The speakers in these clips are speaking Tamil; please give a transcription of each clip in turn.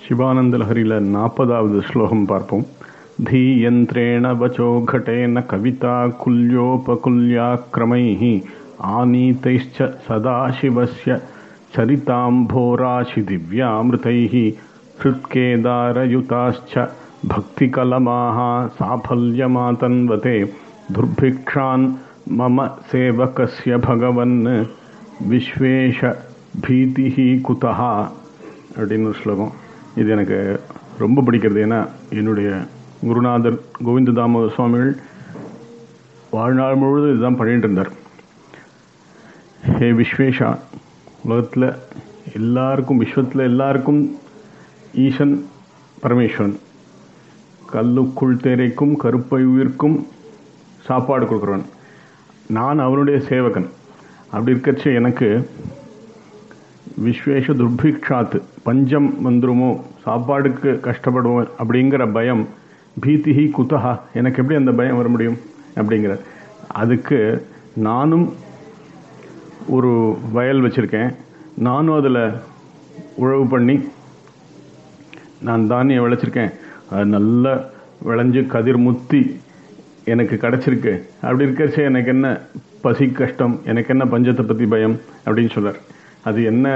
சிவானந்த லஹரியில் நாற்பதாவது ஸ்லோகம் பார்ப்போம் धीयन्त्रेण वचो घटेन कविता कुल्योपकुल्याक्रमैः आनीतैश्च सदाशिवस्य चरिताम्भोराशिदिव्यामृतैः हृत्केदारयुताश्च भक्तिकलमाः साफल्यमातन्वते दुर्भिक्षान् मम सेवकस्य भगवन् விஸ்வேஷ பீதிஹி குதஹா அப்படின்னு ஒரு ஸ்லோகம் இது எனக்கு ரொம்ப பிடிக்கிறது ஏன்னா என்னுடைய குருநாதர் கோவிந்த தாமோதர் சுவாமிகள் வாழ்நாள் முழுவதும் இதுதான் பண்ணிட்டு இருந்தார் ஹே விஸ்வேஷா உலகத்தில் எல்லாருக்கும் விஸ்வத்தில் எல்லாருக்கும் ஈசன் பரமேஸ்வரன் கல்லுக்குள் தேரைக்கும் கருப்பை உயிர்க்கும் சாப்பாடு கொடுக்குறவன் நான் அவனுடைய சேவகன் அப்படி இருக்கச்சு எனக்கு விஸ்வேஷ துர்பிக்ஷாத்து பஞ்சம் வந்துருமோ சாப்பாடுக்கு கஷ்டப்படுவோம் அப்படிங்கிற பயம் பீதிஹி குத்தஹா எனக்கு எப்படி அந்த பயம் வர முடியும் அப்படிங்கிற அதுக்கு நானும் ஒரு வயல் வச்சுருக்கேன் நானும் அதில் உழவு பண்ணி நான் தானியம் விளைச்சிருக்கேன் அது நல்லா விளைஞ்சு கதிர் முத்தி எனக்கு கிடச்சிருக்கு அப்படி இருக்கச்சு எனக்கு என்ன பசி கஷ்டம் எனக்கு என்ன பஞ்சத்தை பற்றி பயம் அப்படின்னு சொல்கிறார் அது என்ன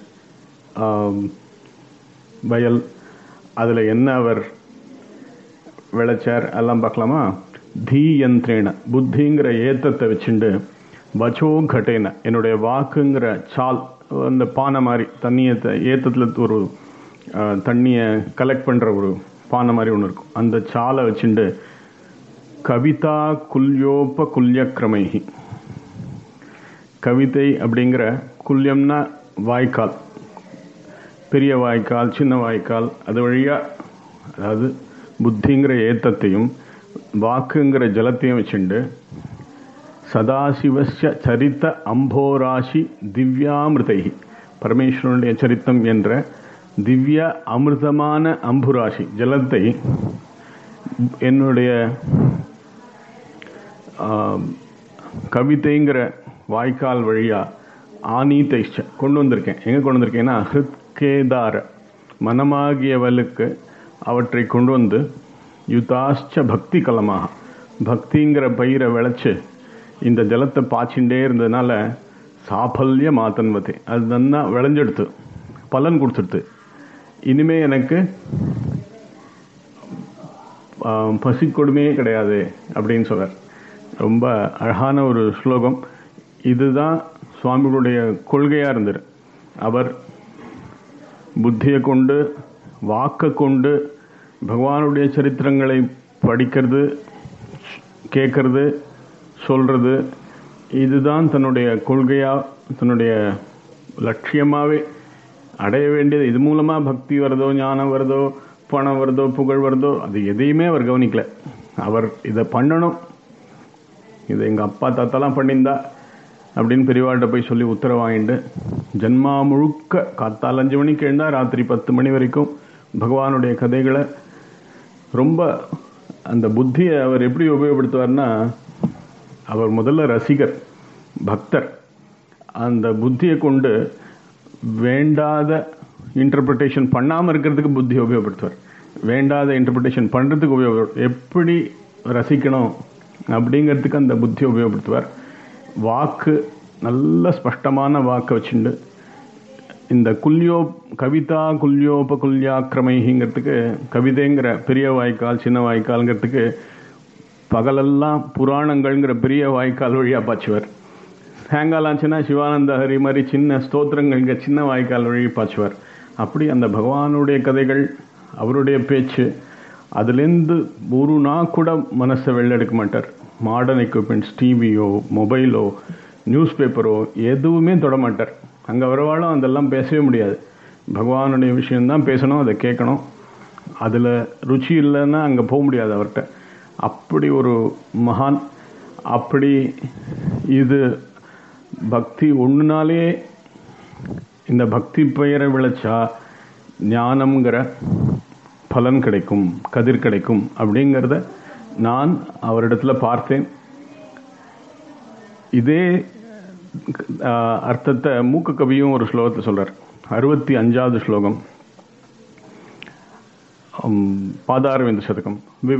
வயல் அதில் என்ன அவர் விளைச்சார் எல்லாம் பார்க்கலாமா தீ யந்திரேன புத்திங்கிற ஏத்தத்தை வச்சுண்டு வச்சோ கட்டேன என்னுடைய வாக்குங்கிற சால் அந்த பானை மாதிரி தண்ணியை ஏத்தத்தில் ஒரு தண்ணியை கலெக்ட் பண்ணுற ஒரு பானை மாதிரி ஒன்று இருக்கும் அந்த சாலை வச்சுண்டு கவிதா குல்யோப குல்யக்கிரமைகி கவிதை அப்படிங்கிற குல்யம்னா வாய்க்கால் பெரிய வாய்க்கால் சின்ன வாய்க்கால் அது வழியாக அதாவது புத்திங்கிற ஏத்தத்தையும் வாக்குங்கிற ஜலத்தையும் வச்சுண்டு சதாசிவஸ்ய சரித்த அம்போராசி திவ்யாமிருதை பரமேஸ்வரனுடைய சரித்தம் என்ற திவ்ய அமிர்தமான அம்புராசி ஜலத்தை என்னுடைய கவிதைங்கிற வாய்க்கால் வழியாக ஆனீதைஷ்ட கொண்டு வந்திருக்கேன் எங்கே கொண்டு வந்திருக்கேன்னா ஹிருத்கேதார மனமாகியவளுக்கு அவற்றை கொண்டு வந்து யுதாஷ்ட பக்தி கலமாக பக்திங்கிற பயிரை விளைச்சு இந்த ஜலத்தை பாய்ச்சிண்டே இருந்ததுனால சாஃபல்ய மாத்தன்வதே அது நன்னா விளைஞ்செடுத்து பலன் கொடுத்துடுது இனிமே எனக்கு பசி கொடுமையே கிடையாது அப்படின்னு சொல்கிறார் ரொம்ப அழகான ஒரு ஸ்லோகம் இதுதான் சுவாமிகளுடைய கொள்கையாக இருந்தது அவர் புத்தியை கொண்டு வாக்கை கொண்டு பகவானுடைய சரித்திரங்களை படிக்கிறது கேட்கறது சொல்கிறது இதுதான் தன்னுடைய கொள்கையாக தன்னுடைய லட்சியமாகவே அடைய வேண்டியது இது மூலமாக பக்தி வருதோ ஞானம் வருதோ பணம் வருதோ புகழ் வருதோ அது எதையுமே அவர் கவனிக்கல அவர் இதை பண்ணணும் இதை எங்கள் அப்பா தாத்தாலாம் பண்ணியிருந்தா அப்படின்னு பெரியவாள்கிட்ட போய் சொல்லி உத்தரவு வாங்கிட்டு ஜன்மா முழுக்க காத்தால் அஞ்சு மணிக்கு எழுந்தா ராத்திரி பத்து மணி வரைக்கும் பகவானுடைய கதைகளை ரொம்ப அந்த புத்தியை அவர் எப்படி உபயோகப்படுத்துவார்னா அவர் முதல்ல ரசிகர் பக்தர் அந்த புத்தியை கொண்டு வேண்டாத இன்டர்பிரிட்டேஷன் பண்ணாமல் இருக்கிறதுக்கு புத்தி உபயோகப்படுத்துவார் வேண்டாத இன்டர்பிரிட்டேஷன் பண்ணுறதுக்கு உபயோக எப்படி ரசிக்கணும் அப்படிங்கிறதுக்கு அந்த புத்தியை உபயோகப்படுத்துவார் வாக்கு நல்ல ஸ்பஷ்டமான வாக்கை வச்சுண்டு இந்த குல்யோ கவிதா குல்யோப குல்யாக்கிரமைங்கிறதுக்கு கவிதைங்கிற பெரிய வாய்க்கால் சின்ன வாய்க்கால்ங்கிறதுக்கு பகலெல்லாம் புராணங்கள்ங்கிற பெரிய வாய்க்கால் வழியாக பாய்ச்சுவார் சாயங்காலாச்சுன்னா சிவானந்த ஹரி மாதிரி சின்ன ஸ்தோத்திரங்கள்ங்க சின்ன வாய்க்கால் வழி பாய்ச்சுவார் அப்படி அந்த பகவானுடைய கதைகள் அவருடைய பேச்சு அதுலேருந்து ஒரு நாள் கூட மனசை வெளிலெடுக்க மாட்டார் மாடர்ன் எக்யூப்மெண்ட்ஸ் டிவியோ மொபைலோ நியூஸ் பேப்பரோ எதுவுமே தொட மாட்டார் அங்கே வரவாலும் அதெல்லாம் பேசவே முடியாது பகவானுடைய விஷயந்தான் பேசணும் அதை கேட்கணும் அதில் ருச்சி இல்லைன்னா அங்கே போக முடியாது அவர்கிட்ட அப்படி ஒரு மகான் அப்படி இது பக்தி ஒன்றுனாலே இந்த பக்தி பெயரை விளைச்சா ஞானம்ங்கிற பலன் கிடைக்கும் கதிர் கிடைக்கும் அப்படிங்கிறத நான் அவரிடத்துல பார்த்தேன் இதே அர்த்தத்தை மூக்க கவியும் ஒரு ஸ்லோகத்தை சொல்கிறார் அறுபத்தி அஞ்சாவது ஸ்லோகம் पादारविन्द शतकं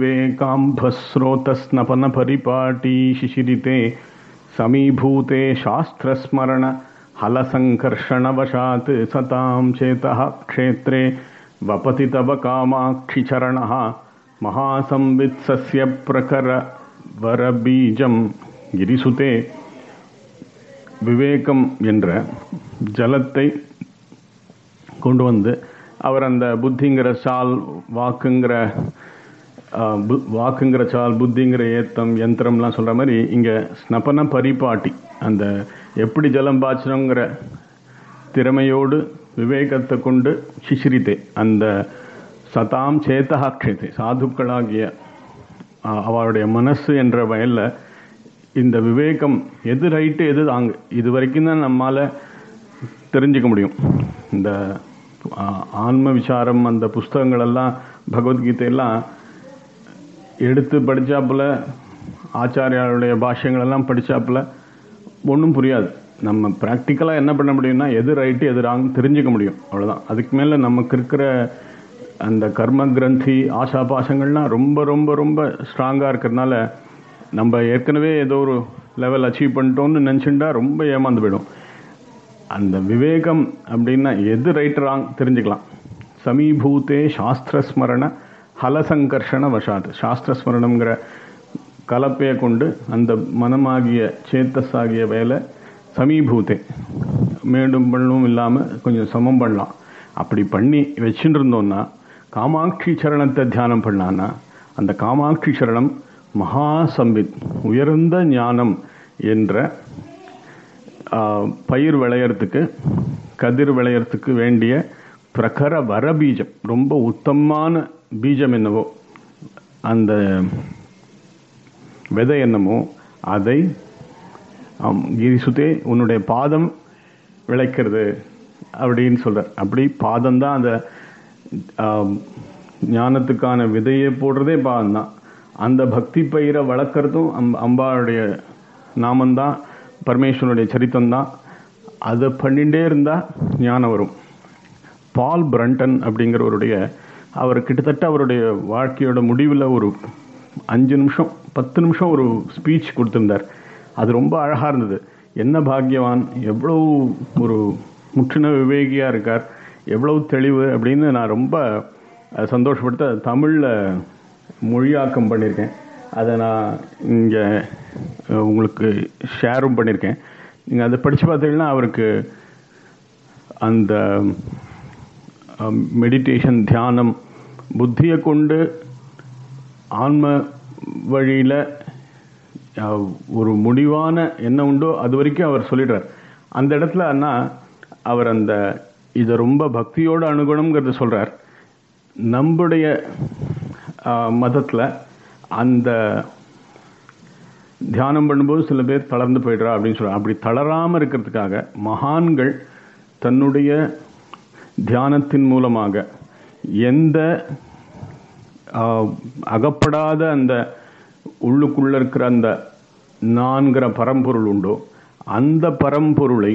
विवेकाम्भस्रोतस्नपनपरिपाटी शिशिरिते समीभूते शास्त्रस्मरण हलसङ्कर्षणवशात् सतां चेतः क्षेत्रे वपति तव कामाक्षिचरणः महासंवित्सस्य प्रकरवरबीजं गिरिसुते விவேகம் என்ற ஜலத்தை கொண்டு வந்து அவர் அந்த புத்திங்கிற சால் வாக்குங்கிற வாக்குங்கிற சால் புத்திங்கிற ஏத்தம் யந்திரம்லாம் சொல்கிற மாதிரி இங்கே ஸ்னபன பரிபாட்டி அந்த எப்படி ஜலம் பாய்ச்சணுங்கிற திறமையோடு விவேகத்தை கொண்டு சிசிரித்தே அந்த சதாம் சேத்தகாட்சேத்தை சாதுக்களாகிய அவருடைய மனசு என்ற வயலில் இந்த விவேகம் எது ரைட்டு எது தாங்க இது வரைக்கும் தான் நம்மால் தெரிஞ்சுக்க முடியும் இந்த ஆன்ம விசாரம் அந்த புஸ்தகங்களெல்லாம் பகவத்கீதையெல்லாம் எடுத்து படித்தாப்புல ஆச்சாரியாருடைய பாஷ்யங்களெல்லாம் படித்தாப்புல ஒன்றும் புரியாது நம்ம ப்ராக்டிக்கலாக என்ன பண்ண முடியும்னா எது ரைட்டு எது ராங் தெரிஞ்சுக்க முடியும் அவ்வளோதான் அதுக்கு மேலே நமக்கு இருக்கிற அந்த கர்ம கிரந்தி ஆசா பாசங்கள்லாம் ரொம்ப ரொம்ப ரொம்ப ஸ்ட்ராங்காக இருக்கிறதுனால நம்ம ஏற்கனவே ஏதோ ஒரு லெவல் அச்சீவ் பண்ணிட்டோம்னு நினச்சிண்டா ரொம்ப ஏமாந்து போயிடும் அந்த விவேகம் அப்படின்னா எது ரைட் ராங் தெரிஞ்சுக்கலாம் சமீபூத்தே சாஸ்திரஸ்மரண ஹலசங்கர்ஷண வசாத் சாஸ்திரஸ்மரணங்கிற கலப்பையை கொண்டு அந்த மனமாகிய சேத்தஸ் ஆகிய வேலை சமீபூத்தே மேடும் பண்ணவும் இல்லாமல் கொஞ்சம் சமம் பண்ணலாம் அப்படி பண்ணி வச்சுட்டு இருந்தோம்னா காமாட்சி சரணத்தை தியானம் பண்ணான்னா அந்த காமாட்சி சரணம் மகாசம்பித் உயர்ந்த ஞானம் என்ற பயிர் விளையறதுக்கு கதிர் விளையறதுக்கு வேண்டிய பிரகர வர பீஜம் ரொம்ப உத்தமமான பீஜம் என்னவோ அந்த விதை என்னமோ அதை கிரிசுதே உன்னுடைய பாதம் விளைக்கிறது அப்படின்னு சொல்கிறார் அப்படி பாதம் தான் அந்த ஞானத்துக்கான விதையை போடுறதே பாதம் தான் அந்த பக்தி பயிரை வளர்க்குறதும் அம் அம்பாளுடைய நாமந்தான் பரமேஸ்வரனுடைய சரித்தம் தான் அதை பண்ணிகிட்டே இருந்தால் ஞானம் வரும் பால் பிரண்டன் அப்படிங்கிறவருடைய அவர் கிட்டத்தட்ட அவருடைய வாழ்க்கையோட முடிவில் ஒரு அஞ்சு நிமிஷம் பத்து நிமிஷம் ஒரு ஸ்பீச் கொடுத்துருந்தார் அது ரொம்ப அழகாக இருந்தது என்ன பாக்கியவான் எவ்வளோ ஒரு முற்றின விவேகியாக இருக்கார் எவ்வளவு தெளிவு அப்படின்னு நான் ரொம்ப சந்தோஷப்படுத்த தமிழில் மொழியாக்கம் பண்ணியிருக்கேன் அதை நான் இங்கே உங்களுக்கு ஷேரும் பண்ணியிருக்கேன் நீங்கள் அதை படித்து பார்த்தீங்கன்னா அவருக்கு அந்த மெடிடேஷன் தியானம் புத்தியை கொண்டு ஆன்ம வழியில் ஒரு முடிவான என்ன உண்டோ அது வரைக்கும் அவர் சொல்லிடுறார் அந்த இடத்துல அண்ணா அவர் அந்த இதை ரொம்ப பக்தியோடு அணுகணுங்கிறத சொல்கிறார் நம்முடைய மதத்தில் அந்த தியானம் பண்ணும்போது சில பேர் தளர்ந்து போயிடுறா அப்படின்னு சொல்கிறார் அப்படி தளராமல் இருக்கிறதுக்காக மகான்கள் தன்னுடைய தியானத்தின் மூலமாக எந்த அகப்படாத அந்த உள்ளுக்குள்ள இருக்கிற அந்த நான்கிற பரம்பொருள் உண்டோ அந்த பரம்பொருளை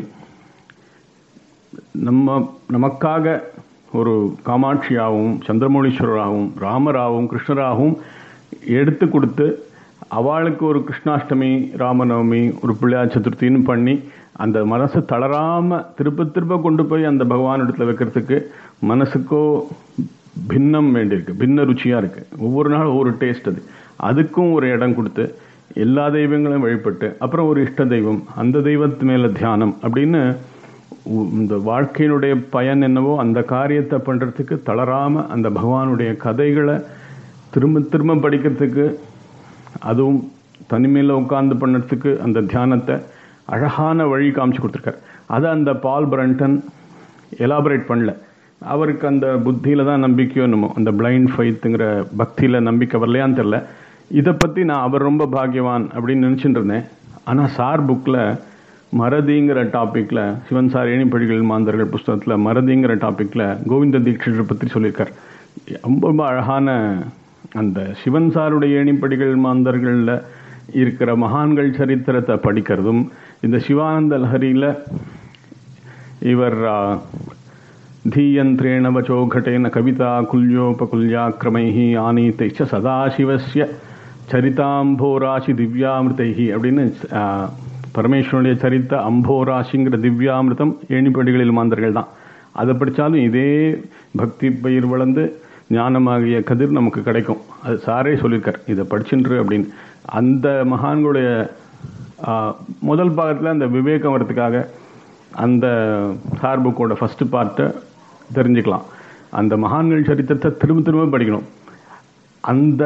நம்ம நமக்காக ஒரு காமாட்சியாகவும் சந்திரமௌலீஸ்வரராகவும் ராமராகவும் கிருஷ்ணராகவும் எடுத்து கொடுத்து அவளுக்கு ஒரு கிருஷ்ணாஷ்டமி ராமநவமி ஒரு பிள்ளையார் சதுர்த்தின்னு பண்ணி அந்த மனசை தளராமல் திருப்ப திருப்ப கொண்டு போய் அந்த பகவான் இடத்துல வைக்கிறதுக்கு மனசுக்கோ பின்னம் வேண்டியிருக்கு பின்ன ருச்சியாக இருக்குது ஒவ்வொரு நாள் ஒவ்வொரு டேஸ்ட் அது அதுக்கும் ஒரு இடம் கொடுத்து எல்லா தெய்வங்களையும் வழிபட்டு அப்புறம் ஒரு இஷ்ட தெய்வம் அந்த தெய்வத்து மேலே தியானம் அப்படின்னு இந்த வாழ்க்கையினுடைய பயன் என்னவோ அந்த காரியத்தை பண்ணுறதுக்கு தளராமல் அந்த பகவானுடைய கதைகளை திரும்ப திரும்ப படிக்கிறதுக்கு அதுவும் தனிமையில் உட்கார்ந்து பண்ணுறதுக்கு அந்த தியானத்தை அழகான வழி காமிச்சு கொடுத்துருக்கார் அதை அந்த பால் பிரண்டன் எலாபரேட் பண்ணல அவருக்கு அந்த புத்தியில் தான் நம்பிக்கையோ என்னமோ அந்த பிளைண்ட் ஃபைத்துங்கிற பக்தியில் நம்பிக்கை வரலையான்னு தெரில இதை பற்றி நான் அவர் ரொம்ப பாக்கியவான் அப்படின்னு நினச்சிட்டு இருந்தேன் ஆனால் சார் புக்கில் மறதிங்கிற டாப்பிக்கில் சிவன் சார் ஏணிப்படிகள் மாந்தர்கள் புஸ்தகத்தில் மறதிங்கிற டாப்பிக்கில் கோவிந்த தீட்சிதரை பற்றி சொல்லியிருக்கார் ரொம்ப ரொம்ப அழகான அந்த சிவன் சாருடைய ஏணிப்படிகள் மாந்தர்களில் இருக்கிற மகான்கள் சரித்திரத்தை படிக்கிறதும் இந்த சிவானந்த லஹரியில் இவர் धीयन्त्रेण वचो घटेन कविता कुल्योपकुल्याक्रमैः आनीतैश्च சதாசிவஸ்ய சரிதாம்போராசி திவ்யாமிருதைஹி அப்படின்னு ஆ, பரமேஸ்வரனுடைய சரித்த அம்போராசிங்கிற திவ்யாமிருதம் ஏணிப்படிகளில் மாந்தர்கள் தான் அதை படித்தாலும் இதே பக்தி பயிர் வளர்ந்து ஞானமாகிய கதிர் நமக்கு கிடைக்கும் அது சாரே சொல்லியிருக்கார் இதை படிச்சுன்று அப்படின்னு அந்த மகான்களுடைய ஆ, முதல் பாகத்தில் அந்த விவேகம் வரத்துக்காக அந்த சார் புக்கோட ஃபஸ்ட்டு பார்ட்டை தெரிஞ்சுக்கலாம் அந்த மகான்கள் சரித்திரத்தை திரும்ப திரும்ப படிக்கணும் அந்த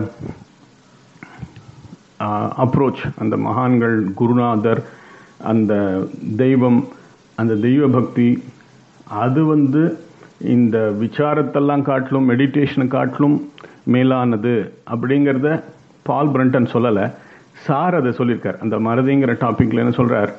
அப்ரோச் அந்த மகான்கள் குருநாதர் அந்த தெய்வம் அந்த தெய்வ பக்தி அது வந்து இந்த விசாரத்தெல்லாம் காட்டிலும் மெடிடேஷனை காட்டிலும் மேலானது அப்படிங்கிறத பால் பிரண்டன் சொல்லலை சார் அதை சொல்லியிருக்கார் அந்த மறதிங்கிற டாப்பிக்கில் என்ன சொல்கிறார்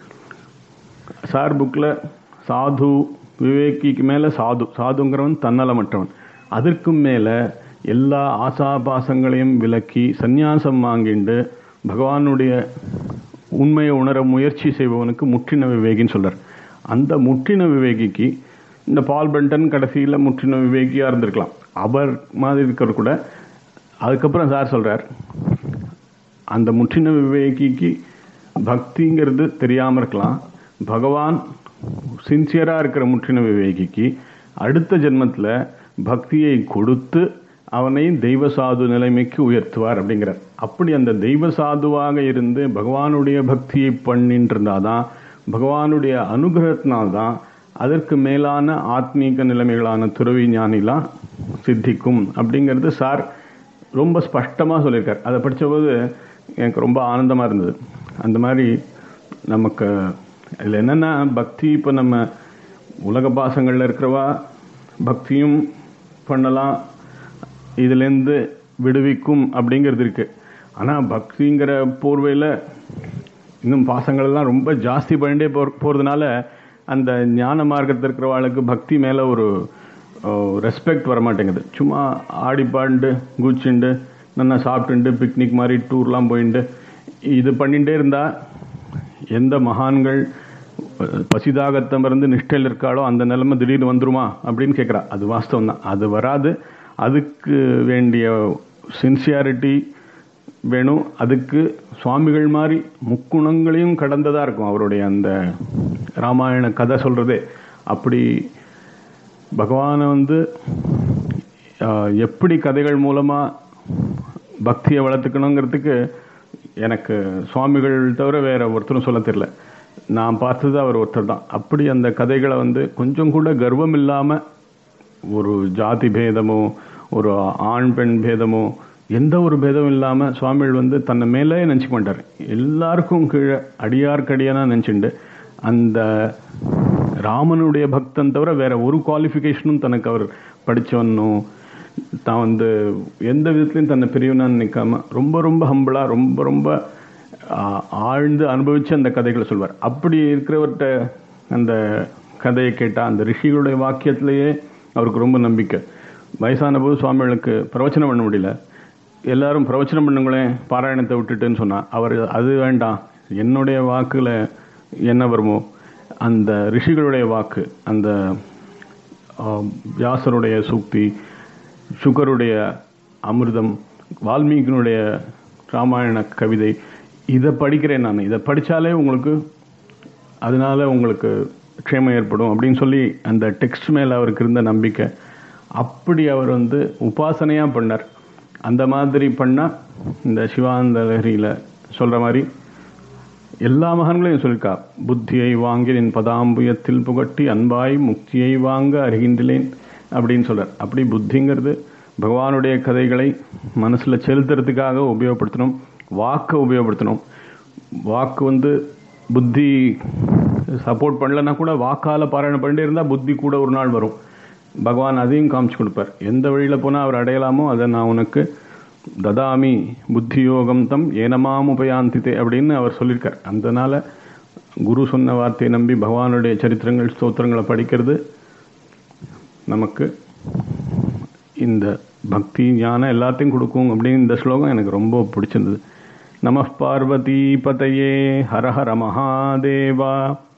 சார் புக்கில் சாது விவேகிக்கு மேலே சாது சாதுங்கிறவன் தன்னலமற்றவன் அதற்கும் மேலே எல்லா ஆசாபாசங்களையும் விலக்கி சந்நியாசம் வாங்கிண்டு பகவானுடைய உண்மையை உணர முயற்சி செய்பவனுக்கு முற்றின விவேகின்னு சொல்றார் அந்த முற்றின விவேகிக்கு இந்த பால் பென்டன் கடைசியில் முற்றின விவேகியாக இருந்திருக்கலாம் அவர் மாதிரி இருக்கிறவர் கூட அதுக்கப்புறம் சார் சொல்றார் அந்த முற்றின விவேகிக்கு பக்திங்கிறது தெரியாமல் இருக்கலாம் பகவான் சின்சியராக இருக்கிற முற்றின விவேகிக்கு அடுத்த ஜென்மத்தில் பக்தியை கொடுத்து அவனை தெய்வ சாது நிலைமைக்கு உயர்த்துவார் அப்படிங்கிறார் அப்படி அந்த தெய்வ சாதுவாக இருந்து பகவானுடைய பக்தியை பண்ணிட்டு இருந்தாதான் பகவானுடைய அனுகிரகத்தினால்தான் அதற்கு மேலான ஆத்மீக நிலைமைகளான துறவி ஞானிலாம் சித்திக்கும் அப்படிங்கிறது சார் ரொம்ப ஸ்பஷ்டமாக சொல்லியிருக்கார் அதை படித்தபோது எனக்கு ரொம்ப ஆனந்தமாக இருந்தது அந்த மாதிரி நமக்கு இதில் என்னென்னா பக்தி இப்போ நம்ம உலக பாசங்களில் இருக்கிறவா பக்தியும் பண்ணலாம் இதுலேருந்து விடுவிக்கும் அப்படிங்கிறது இருக்குது ஆனால் பக்திங்கிற போர்வையில் இன்னும் பாசங்களெல்லாம் ரொம்ப ஜாஸ்தி பண்ணிட்டே போ போகிறதுனால அந்த ஞான மார்க்கத்தில் இருக்கிறவாளுக்கு பக்தி மேலே ஒரு ரெஸ்பெக்ட் வர மாட்டேங்குது சும்மா ஆடி பாண்டு குச்சிண்டு நல்லா சாப்பிட்டுண்டு பிக்னிக் மாதிரி டூர்லாம் போயிட்டு இது பண்ணிகிட்டே இருந்தால் எந்த மகான்கள் பசிதாகத்தம் இருந்து நிஷ்டையில் இருக்காளோ அந்த நிலைமை திடீர்னு வந்துருமா அப்படின்னு கேட்குறா அது வாஸ்தவம் தான் அது வராது அதுக்கு வேண்டிய சின்சியாரிட்டி வேணும் அதுக்கு சுவாமிகள் மாதிரி முக்குணங்களையும் கடந்ததாக இருக்கும் அவருடைய அந்த ராமாயண கதை சொல்கிறதே அப்படி பகவானை வந்து ஆஹ், எப்படி கதைகள் மூலமாக பக்தியை வளர்த்துக்கணுங்கிறதுக்கு எனக்கு சுவாமிகள் தவிர வேற ஒருத்தரும் சொல்ல தெரியல நான் பார்த்தது அவர் ஒருத்தர் தான் அப்படி அந்த கதைகளை வந்து கொஞ்சம் கூட கர்வம் இல்லாமல் ஒரு ஜாதி பேதமோ ஒரு ஆண் பெண் பேதமோ எந்த ஒரு பேதமும் இல்லாமல் சுவாமிகள் வந்து தன்னை மேலே நினச்சிக்க மாட்டார் எல்லாருக்கும் கீழே அடியார்க்கடியானா நினச்சிண்டு அந்த ராமனுடைய பக்தன் தவிர வேற ஒரு குவாலிஃபிகேஷனும் தனக்கு அவர் படித்தவனோ தான் வந்து எந்த விதத்துலையும் தன்னை பெரியவனான்னு நிற்காம ரொம்ப ரொம்ப ஹம்பிளாக ரொம்ப ரொம்ப ஆஹ், ஆழ்ந்து அனுபவித்து அந்த கதைகளை சொல்வார் அப்படி இருக்கிறவர்கிட்ட அந்த கதையை கேட்டால் அந்த ரிஷிகளுடைய வாக்கியத்திலேயே அவருக்கு ரொம்ப நம்பிக்கை வயசான போது சுவாமிகளுக்கு பிரவச்சனம் பண்ண முடியல எல்லாரும் பிரவச்சனம் பண்ணுங்களேன் பாராயணத்தை விட்டுட்டுன்னு சொன்னார் அவர் அது வேண்டாம் என்னுடைய வாக்குல என்ன வருமோ அந்த ரிஷிகளுடைய வாக்கு அந்த ஆஹ், வியாசருடைய சூக்தி சுகருடைய அமிர்தம் வால்மீகினுடைய ராமாயண கவிதை இதை படிக்கிறேன் நான் இதை படித்தாலே உங்களுக்கு அதனால உங்களுக்கு க்ஷேமம் ஏற்படும் அப்படின்னு சொல்லி அந்த டெக்ஸ்ட் மேலே அவருக்கு இருந்த நம்பிக்கை அப்படி அவர் வந்து உபாசனையாக பண்ணார் அந்த மாதிரி பண்ணால் இந்த சிவானந்த லஹரியில் சொல்கிற மாதிரி எல்லா மகன்களையும் சொல்லியிருக்கா புத்தியை வாங்கி நின் பதாம்புயத்தில் புகட்டி அன்பாய் முக்தியை வாங்க அறிகின்றேன் அப்படின்னு சொல்றார் அப்படி புத்திங்கிறது பகவானுடைய கதைகளை மனசில் செலுத்துறதுக்காக உபயோகப்படுத்தணும் வாக்கை உபயோகப்படுத்தணும் வாக்கு வந்து புத்தி சப்போர்ட் பண்ணலன்னா கூட வாக்கால் பாராயணம் பண்ணிட்டே இருந்தால் புத்தி கூட ஒரு நாள் வரும் பகவான் அதையும் காமிச்சு கொடுப்பார் எந்த வழியில் போனால் அவர் அடையலாமோ அதை நான் உனக்கு ததாமி புத்தி யோகம் தம் ஏனமாம் உபயாந்தித்தே அப்படின்னு அவர் சொல்லியிருக்கார் அதனால குரு சொன்ன வார்த்தையை நம்பி பகவானுடைய சரித்திரங்கள் ஸ்தோத்திரங்களை படிக்கிறது நமக்கு இந்த பக்தி ஞானம் எல்லாத்தையும் கொடுக்கும் அப்படின்னு இந்த ஸ்லோகம் எனக்கு ரொம்ப பிடிச்சிருந்தது நம பார்வதி பதையே ஹர ஹர மகாதேவா